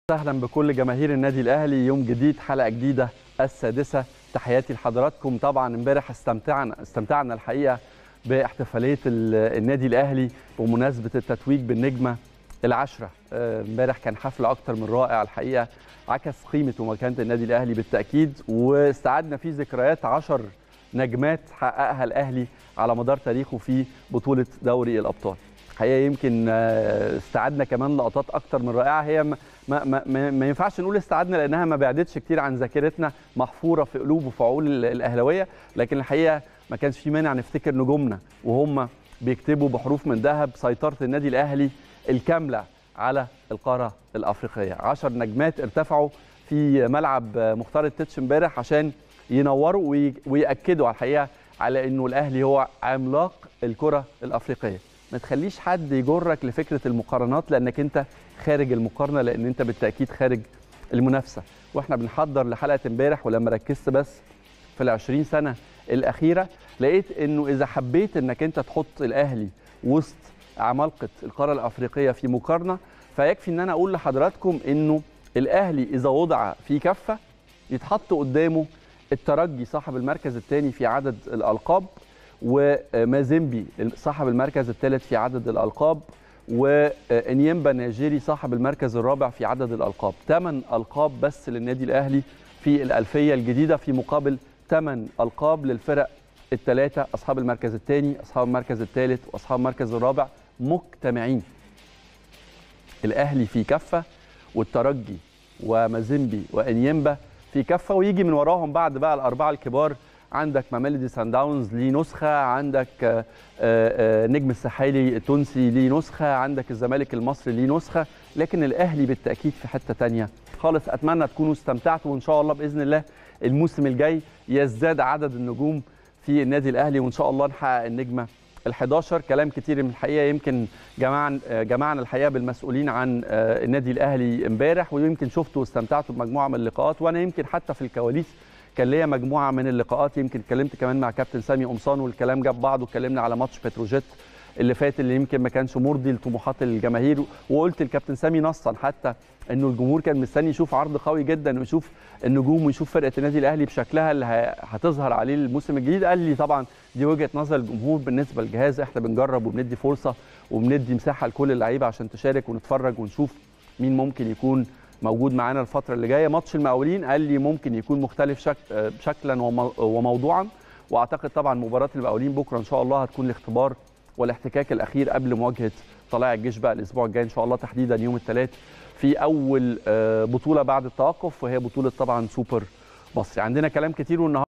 اهلا بكل جماهير النادي الاهلي يوم جديد حلقه جديده السادسه تحياتي لحضراتكم طبعا امبارح استمتعنا استمتعنا الحقيقه باحتفاليه النادي الاهلي بمناسبه التتويج بالنجمه العشره امبارح كان حفل اكتر من رائع الحقيقه عكس قيمه ومكانه النادي الاهلي بالتاكيد واستعدنا فيه ذكريات عشر نجمات حققها الاهلي على مدار تاريخه في بطوله دوري الابطال الحقيقه يمكن استعدنا كمان لقطات اكتر من رائعه هي ما, ما, ما, ما ينفعش نقول استعدنا لانها ما بعدتش كتير عن ذاكرتنا محفوره في قلوب وفعول الاهلاويه لكن الحقيقه ما كانش في مانع نفتكر نجومنا وهم بيكتبوا بحروف من ذهب سيطره النادي الاهلي الكامله على القاره الافريقيه 10 نجمات ارتفعوا في ملعب مختار التتش امبارح عشان ينوروا وياكدوا على الحقيقه على انه الاهلي هو عملاق الكره الافريقيه ما تخليش حد يجرك لفكره المقارنات لانك انت خارج المقارنه لان انت بالتاكيد خارج المنافسه واحنا بنحضر لحلقه امبارح ولما ركزت بس في ال 20 سنه الاخيره لقيت انه اذا حبيت انك انت تحط الاهلي وسط عمالقه القاره الافريقيه في مقارنه فيكفي ان انا اقول لحضراتكم انه الاهلي اذا وضع في كفه يتحط قدامه الترجي صاحب المركز الثاني في عدد الالقاب ومازيمبي صاحب المركز الثالث في عدد الالقاب وانيمبا نيجيري صاحب المركز الرابع في عدد الالقاب ثمان القاب بس للنادي الاهلي في الالفيه الجديده في مقابل ثمان القاب للفرق الثلاثه اصحاب المركز الثاني اصحاب المركز الثالث واصحاب المركز الرابع مجتمعين الاهلي في كفه والترجي ومازيمبي وانيمبا في كفه ويجي من وراهم بعد بقى الاربعه الكبار عندك ماميلودي سان داونز ليه نسخه عندك نجم الساحلي التونسي ليه نسخه عندك الزمالك المصري ليه نسخه لكن الاهلي بالتاكيد في حته ثانيه خالص اتمنى تكونوا استمتعتوا وان شاء الله باذن الله الموسم الجاي يزداد عدد النجوم في النادي الاهلي وان شاء الله نحقق النجمه ال11 كلام كتير من الحقيقه يمكن جمعنا جمعنا الحقيقه بالمسؤولين عن النادي الاهلي امبارح ويمكن شفتوا واستمتعتوا بمجموعه من اللقاءات وانا يمكن حتى في الكواليس كان ليا مجموعه من اللقاءات يمكن اتكلمت كمان مع كابتن سامي قمصان والكلام جاب بعض واتكلمنا على ماتش بتروجيت اللي فات اللي يمكن ما كانش مرضي لطموحات الجماهير وقلت لكابتن سامي نصا حتى انه الجمهور كان مستني يشوف عرض قوي جدا ويشوف النجوم ويشوف فرقه النادي الاهلي بشكلها اللي هتظهر عليه الموسم الجديد قال لي طبعا دي وجهه نظر الجمهور بالنسبه للجهاز احنا بنجرب وبندي فرصه وبندي مساحه لكل اللعيبه عشان تشارك ونتفرج ونشوف مين ممكن يكون موجود معانا الفتره اللي جايه ماتش المقاولين قال لي ممكن يكون مختلف شك... شكلا وموضوعا واعتقد طبعا مباراه المقاولين بكره ان شاء الله هتكون الاختبار والاحتكاك الاخير قبل مواجهه طلائع الجيش بقى الاسبوع الجاي ان شاء الله تحديدا يوم الثلاث في اول بطوله بعد التوقف وهي بطوله طبعا سوبر مصري عندنا كلام كتير والنهارده